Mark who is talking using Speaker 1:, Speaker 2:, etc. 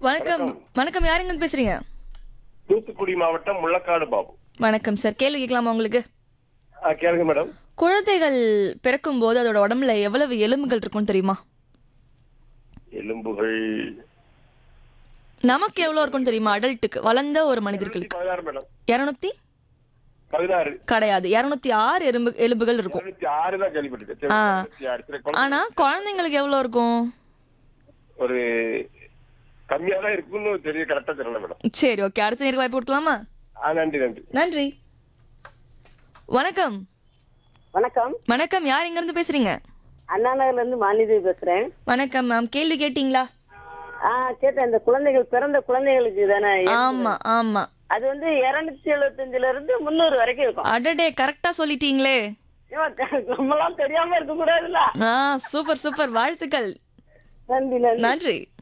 Speaker 1: வணக்கம் வணக்கம் யாருங்க பேசுறீங்க
Speaker 2: தூத்துக்குடி மாவட்டம் முள்ளக்காடு பாபு
Speaker 1: வணக்கம் சார் கேள்வி கேட்கலாமா உங்களுக்கு
Speaker 2: ஆ, கேளுங்க மேடம்
Speaker 1: குழந்தைகள் பிறக்கும் போது அதோட உடம்புல எவ்வளவு எலும்புகள் இருக்கும்னு தெரியுமா
Speaker 2: எலும்புகள்
Speaker 1: நமக்கு எவ்வளவு இருக்கும்னு தெரியுமா அடல்ட்டுக்கு வளர்ந்த ஒரு மனிதர்களுக்கு
Speaker 2: பதினாறு மேடம்
Speaker 1: இருநூத்தி
Speaker 2: பதினாறு
Speaker 1: கிடையாது இருநூத்தி ஆறு எலும்பு எலும்புகள் இருக்கும்
Speaker 2: இருநூத்தி ஆறு தான் கேள்விப்பட்டிருக்கேன் சரி,
Speaker 1: ஆ.
Speaker 2: இருநூத்தி ஆறு. சரி, குழந்தை-
Speaker 1: ஆனா குழந்தைங்களுக்கு எவ்வளவு இருக்கும்
Speaker 2: ஒரு கம்மியா தான் இருக்குன்னு தெரிய கரெக்டா தெரியல மேடம்
Speaker 1: சரி ஓகே அடுத்த நேருக்கு வாய்ப்பு கொடுக்கலாமா
Speaker 2: ஆ நன்றி நன்றி
Speaker 1: நன்றி வணக்கம்
Speaker 3: வணக்கம்
Speaker 1: வணக்கம் யார் இங்க இருந்து பேசுறீங்க
Speaker 3: அண்ணா நகர்ல இருந்து மாநிதி பேசுறேன்
Speaker 1: வணக்கம் மேம் கேள்வி கேட்டீங்களா
Speaker 3: ஆ கேட்டேன் இந்த குழந்தைகள் பிறந்த குழந்தைகளுக்கு தானே
Speaker 1: ஆமா ஆமா
Speaker 3: அது வந்து இருநூத்தி எழுபத்தஞ்சுல இருந்து முந்நூறு வரைக்கும் இருக்கும்
Speaker 1: அடடே கரெக்டா சொல்லிட்டீங்களே
Speaker 3: ஐயோ, நம்மலாம் தெரியாம இருக்க கூடாதுல்ல
Speaker 1: ஆ சூப்பர் சூப்பர் வாழ்த்துக்கள்
Speaker 3: நன்றி நன்றி
Speaker 1: நன்றி